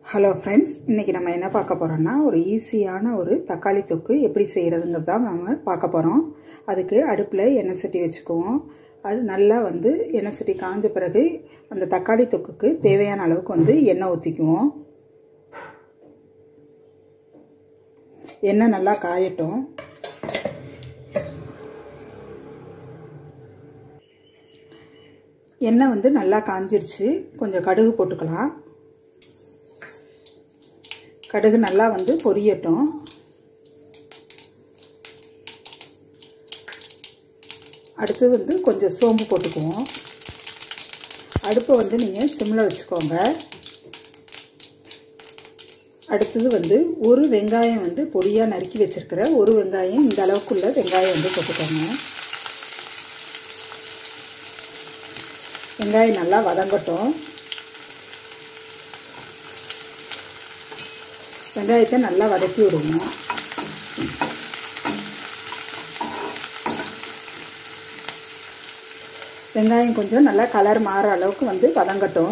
hello friends இன்றைக்கி நம்ம என்ன பார்க்க போகிறோம்னா ஒரு ஈஸியான ஒரு தக்காளி தொக்கு எப்படி செய்கிறதுங்கிறது தான் நம்ம பார்க்க போகிறோம் அதுக்கு அடுப்பில் எண்ணெய் சட்டி வச்சுக்குவோம் அது நல்லா வந்து எண்ணெய் சட்டி காஞ்ச பிறகு அந்த தக்காளி தொக்குக்கு தேவையான அளவுக்கு வந்து எண்ணெய் ஊற்றிக்குவோம் எண்ணெய் நல்லா காயட்டும் எண்ணெய் வந்து நல்லா காஞ்சிருச்சு கொஞ்சம் கடுகு போட்டுக்கலாம் கடுகு நல்லா வந்து பொரியட்டும் அடுத்து வந்து கொஞ்சம் சோம்பு போட்டுக்குவோம் அடுப்பை வந்து நீங்கள் சிம்மில் வச்சுக்கோங்க அடுத்தது வந்து ஒரு வெங்காயம் வந்து பொடியாக நறுக்கி வச்சுருக்கிற ஒரு வெங்காயம் இந்த அளவுக்குள்ள வெங்காயம் வந்து போட்டுக்கோங்க வெங்காயம் நல்லா வதங்கட்டும் வெங்காயத்தை நல்லா வதக்கி விடுவோம் வெங்காயம் கொஞ்சம் நல்லா கலர் மாற அளவுக்கு வந்து வதங்கட்டும்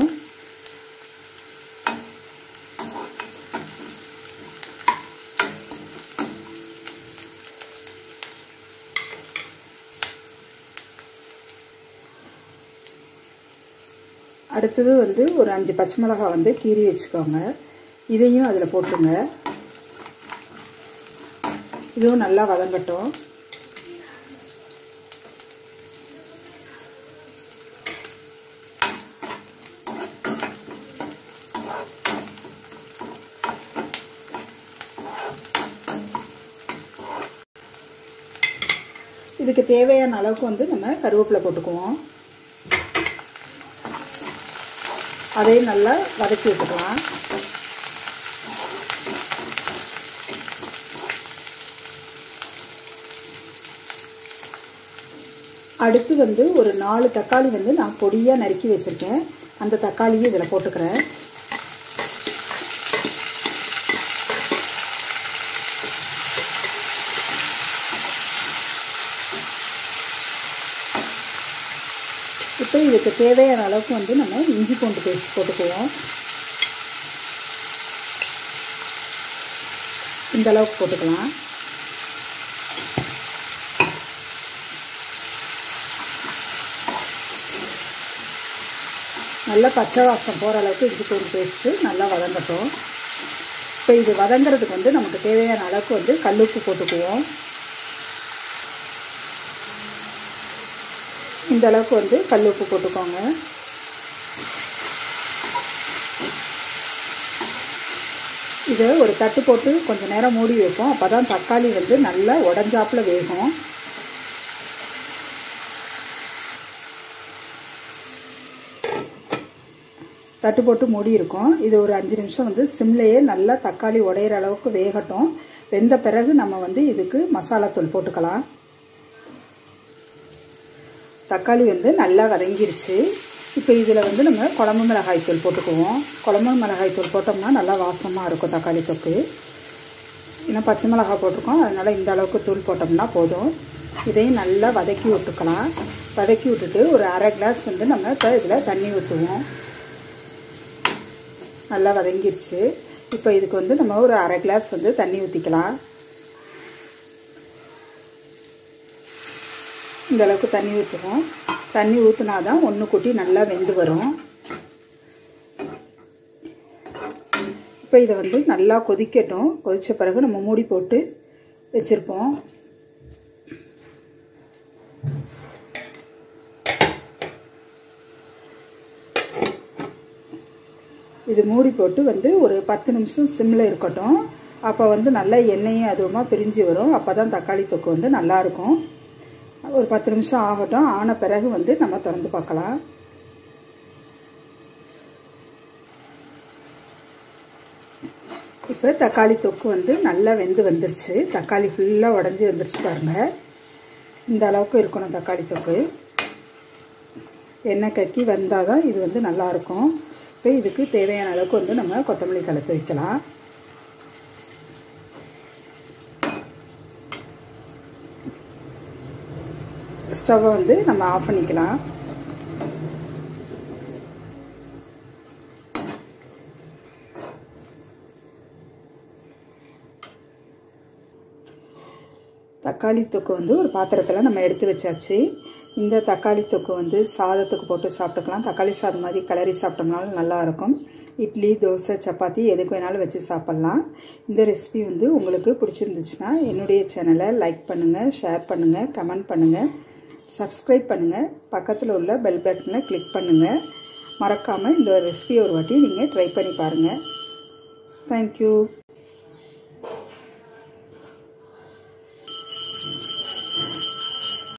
அடுத்தது வந்து ஒரு அஞ்சு பச்சை மிளகாய் வந்து கீறி வச்சுக்கோங்க இதையும் அதில் போட்டுங்க இதுவும் நல்லா வதங்கட்டும் இதுக்கு தேவையான அளவுக்கு வந்து நம்ம கருவேப்பிலை போட்டுக்குவோம் அதையும் நல்லா வதக்கி விட்டுக்கலாம் அடுத்து வந்து ஒரு நாலு தக்காளி வந்து நான் பொடியாக நறுக்கி வச்சுருக்கேன் அந்த தக்காளியை இதில் போட்டுக்கிறேன் இப்போ இதுக்கு தேவையான அளவுக்கு வந்து நம்ம இஞ்சி பூண்டு பேஸ்ட் போட்டுக்குவோம் இந்த அளவுக்கு போட்டுக்கலாம் நல்லா பச்சை வாசம் போகிற அளவுக்கு இஞ்சி பூண்டு பேஸ்ட்டு நல்லா வதங்கட்டும் இப்போ இது வதங்கிறதுக்கு வந்து நமக்கு தேவையான அளவுக்கு வந்து கல்லுப்பு போட்டுக்குவோம் இந்த அளவுக்கு வந்து கல் உப்பு போட்டுக்கோங்க இதை ஒரு தட்டு போட்டு கொஞ்சம் நேரம் மூடி வைப்போம் அப்போ தான் தக்காளி வந்து நல்லா உடஞ்சாப்பில் வேகும் தட்டு போட்டு மூடி இருக்கும் இது ஒரு அஞ்சு நிமிஷம் வந்து சிம்லேயே நல்லா தக்காளி உடையிற அளவுக்கு வேகட்டும் வெந்த பிறகு நம்ம வந்து இதுக்கு மசாலா தூள் போட்டுக்கலாம் தக்காளி வந்து நல்லா வதங்கிருச்சு இப்போ இதில் வந்து நம்ம குழம்பு மிளகாய் தூள் போட்டுக்குவோம் குழம்பு மிளகாய் தூள் போட்டோம்னா நல்லா வாசமாக இருக்கும் தக்காளி தொக்கு ஏன்னா பச்சை மிளகாய் போட்டிருக்கோம் அதனால் இந்த அளவுக்கு தூள் போட்டோம்னா போதும் இதையும் நல்லா வதக்கி விட்டுக்கலாம் வதக்கி விட்டுட்டு ஒரு அரை கிளாஸ் வந்து நம்ம இப்போ இதில் தண்ணி ஊற்றுவோம் நல்லா வதங்கிருச்சு இப்போ இதுக்கு வந்து நம்ம ஒரு அரை கிளாஸ் வந்து தண்ணி ஊற்றிக்கலாம் இந்த அளவுக்கு தண்ணி ஊற்றுவோம் தண்ணி ஊற்றினா தான் ஒன்று கூட்டி நல்லா வெந்து வரும் இப்போ இதை வந்து நல்லா கொதிக்கட்டும் கொதித்த பிறகு நம்ம மூடி போட்டு வச்சுருப்போம் இது மூடி போட்டு வந்து ஒரு பத்து நிமிஷம் சிம்மில் இருக்கட்டும் அப்போ வந்து நல்லா எண்ணெயும் அதுவுமா பிரிஞ்சு வரும் அப்போ தான் தக்காளி தொக்கு வந்து நல்லாயிருக்கும் ஒரு பத்து நிமிஷம் ஆகட்டும் ஆன பிறகு வந்து நம்ம திறந்து பார்க்கலாம் இப்போ தக்காளி தொக்கு வந்து நல்லா வெந்து வந்துருச்சு தக்காளி ஃபுல்லாக உடஞ்சி வந்துருச்சு பாருங்கள் இந்த அளவுக்கு இருக்கணும் தக்காளி தொக்கு எண்ணெய் கக்கி வந்தால் தான் இது வந்து நல்லாயிருக்கும் இப்போ இதுக்கு தேவையான அளவுக்கு வந்து நம்ம கொத்தமல்லி தலை வைக்கலாம் ஸ்டவ்வை வந்து நம்ம ஆஃப் பண்ணிக்கலாம் தக்காளி தொக்கு வந்து ஒரு பாத்திரத்தில் நம்ம எடுத்து வச்சாச்சு இந்த தக்காளி தொக்கு வந்து சாதத்துக்கு போட்டு சாப்பிட்டுக்கலாம் தக்காளி சாதம் மாதிரி கிளறி சாப்பிட்டோம்னாலும் நல்லாயிருக்கும் இட்லி தோசை சப்பாத்தி எதுக்கு வேணாலும் வச்சு சாப்பிட்லாம் இந்த ரெசிபி வந்து உங்களுக்கு பிடிச்சிருந்துச்சுன்னா என்னுடைய சேனலை லைக் பண்ணுங்கள் ஷேர் பண்ணுங்கள் கமெண்ட் பண்ணுங்கள் சப்ஸ்கிரைப் பண்ணுங்கள் பக்கத்தில் உள்ள பெல் பட்டனை கிளிக் பண்ணுங்கள் மறக்காமல் இந்த ரெசிபி ஒரு வாட்டி நீங்கள் ட்ரை பண்ணி பாருங்கள் தேங்க்யூ